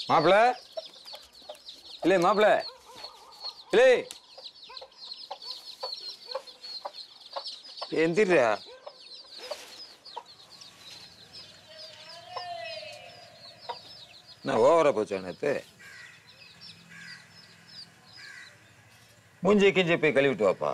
மாப்பிள இல்லை மாப்பிள இல்லை எந்திரா நான் ஓவரா போச்சா நேத்து மூஞ்சி கிஞ்சி போய் கழுவிட்டு வாப்பா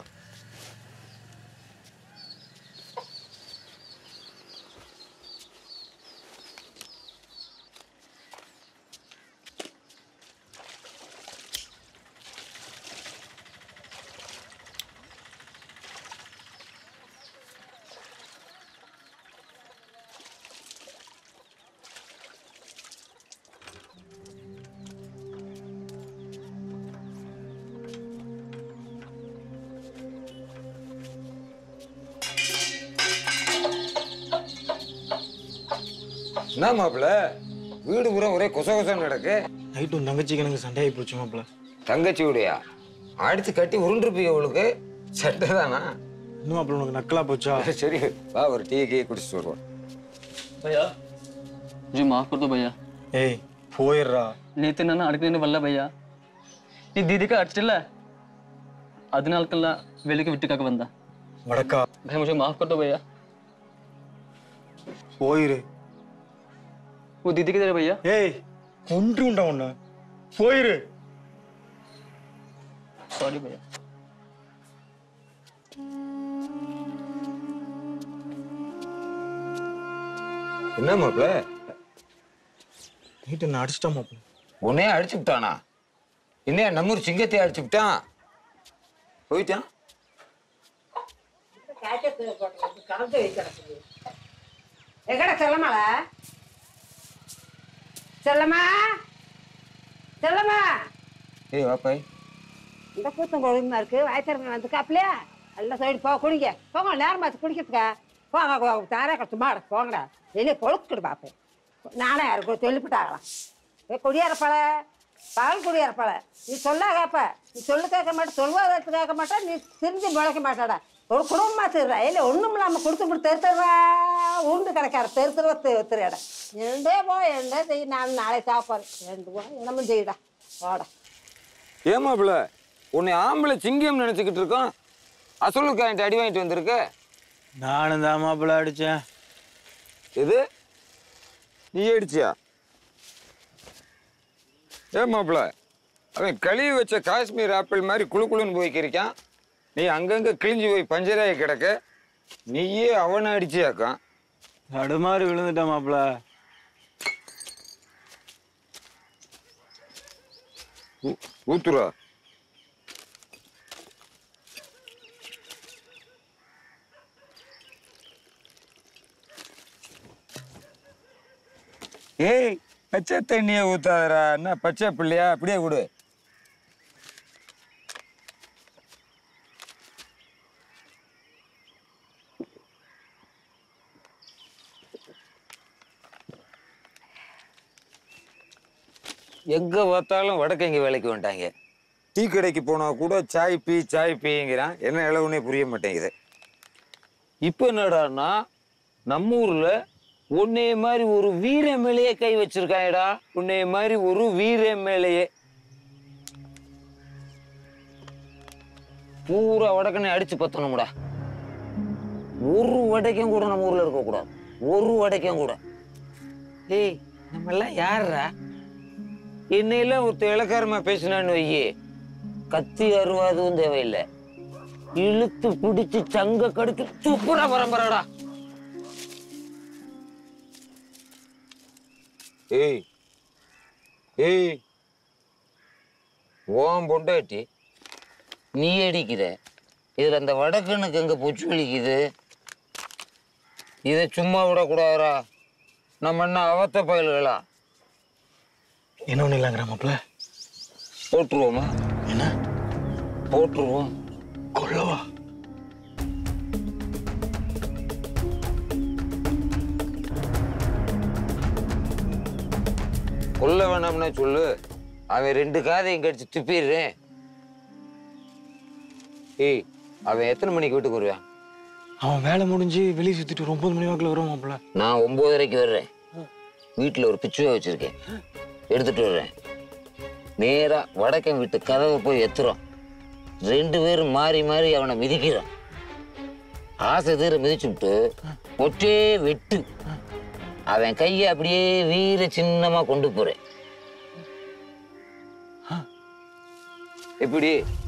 என்ன மாப்பிள வீடு பூரா ஒரே கொச கொசன்னு நடக்கு நைட்டு உன் தங்கச்சிக்கு எனக்கு சண்டையாகி போச்சு மாப்பிள்ள தங்கச்சி உடையா அடிச்சு கட்டி உருண்டுருப்பீங்க அவளுக்கு சட்டை தானா இன்னும் மாப்பிள்ள உனக்கு நக்கலா போச்சா சரி வா ஒரு டீ கீ குடிச்சிட்டு வருவோம் भैया मुझे माफ कर दो भैया ஏய் போயிடுறா நேத்து நான் அடுக்க வரல பையா நீ दीदी அடிச்சிட்டல அதனாலக்கெல்லாம் வெளிக்கு விட்டுக்காக வந்தா வடக்கா भाई मुझे माफ कर दो भैया போயிரு वो दीदी किधर है भैया ஏய் கொன்று உண்டா உன்ன போயிரு सॉरी भैया என்ன மாப்பிள நைட்டு நான் அடிச்சிட்டா மாப்பிள்ள உன்னையே அடிச்சு விட்டானா என்னையா நம்மூர் சிங்கத்தை அடிச்சு விட்டான் போயிட்டான் எங்கடா செல்லமால செல்லம்மா செல்லம்மா ஏய் வாப்பாய் இந்த கூத்தம் கொழுமா இருக்கு வயசுறவங்க வந்து காப்பிலையா எல்லாம் சொல்லிட்டு போ குடிங்க போங்க நேரம் பார்த்து குடிக்கிறதுக்கா போங்க போ- தாரா கட்டு மாட போங்கடா வெளியே பொழுக்குடு பார்ப்பேன் நானே யாருக்கும் சொல்லிவிட்டாங்களாம் ஏ குடியேறப்பழ பகல் குடியேறப்பழ நீ சொல்ல கேப்ப நீ சொல்லு கேட்க மாட்டே சொல்வதற்கு கேட்க மாட்டா நீ திரும்பி முளைக்க மாட்டாடா ஒரு குடும்பமா திருறா இல்லை ஒன்றும் இல்லாமல் கொடுத்து கொடுத்து தெருத்துறா உருண்டு கிடக்கார தெருத்துருவ தெருடா எண்டே போ எண்டே செய் நான் நாளை சாப்பாடு ரெண்டு போ என்னமும் செய்யடா போடா ஏன் மாப்பிள உன்னை ஆம்பளை சிங்கம் நினைச்சுக்கிட்டு இருக்கோம் அசலுக்கு என்கிட்ட அடி வாங்கிட்டு வந்திருக்க நானும் தான் மாப்பிள்ள அடிச்சேன் எது நீ அடிச்சியா ஏன் மாப்பிள அவன் கழுவி வச்ச காஷ்மீர் ஆப்பிள் மாதிரி குளு குளுன்னு போய் கிரிக்கான் நீ அங்கங்க கிழிஞ்சு போய் பஞ்சராகி கிடக்க நீயே அவனை அடிச்சியாக்கான் தடுமாறி விழுந்துட்டேன் மாப்பிள்ள ஊ- ஊத்துறா ஏய் பச்சை தண்ணியை ஊத்தாதடா என்ன பச்சை பிள்ளையா அப்படியே விடு எங்க பார்த்தாலும் வடக்கங்க வேலைக்கு வந்துட்டாங்க டீ கடைக்கு போனா கூட சாய் பீ சாய் பீங்கிறான் என்ன இளவுனே புரிய மாட்டேங்குது இப்போ என்னடான்னா நம்ம ஊர்ல உன்னைய மாதிரி ஒரு வீர மேலேயே கை வச்சிருக்காயடா உன்னைய மாதிரி ஒரு வீர மேலேயே பூரா வடக்கனை அடிச்சு பத்தணும்டா ஒரு வடைக்கும் கூட நம்ம ஊர்ல இருக்கக்கூடாது ஒரு வடைக்கும் கூட ஏய் நம்ம எல்லாம் யாருடா என்னையெல்லாம் ஒருத்த இலக்காரமா பேசினான்னு வையே கத்தி அருவாதும் தேவையில்லை இழுத்து பிடிச்சு சங்க கடிச்சு துப்புரா பரம்பராடா ஏய் ஏய் ஓம் பொண்டாட்டி நீ அடிக்கிற இதுல அந்த வடக்கனுக்கு எங்க பூச்சி வலிக்குது இதை சும்மா விடக்கூடாதுடா நம்ம என்ன அவத்த பயல்களா என்ன ஒண்ணு இல்லைங்கிற மாப்பிள்ள போட்டுருவோமா என்ன போட்டுருவோம் கொல்லவா கொல்ல வேணாம்னா சொல்லு அவன் ரெண்டு காதையும் கடிச்சு துப்பிடுறேன் ஏய் அவன் எத்தனை மணிக்கு வீட்டுக்கு வருவான் அவன் வேலை முடிஞ்சு வெளியே சுத்திட்டு ஒரு ஒன்பது மணி வாக்குல வரும் மாப்பிள்ள நான் ஒன்பதரைக்கு வர்றேன் வீட்டில் ஒரு பிச்சுவை வச்சிருக்கேன் எடுத்துட்டு வர்றேன் நேரா வடக்கன் வீட்டு கதவை போய் எத்துறோம் ரெண்டு பேரும் மாறி மாறி அவனை மிதிக்கிறோம் ஆசை தீர மிதிச்சுட்டு ஒற்றே வெட்டு அவன் கையை அப்படியே வீர சின்னமா கொண்டு போறேன் எப்படி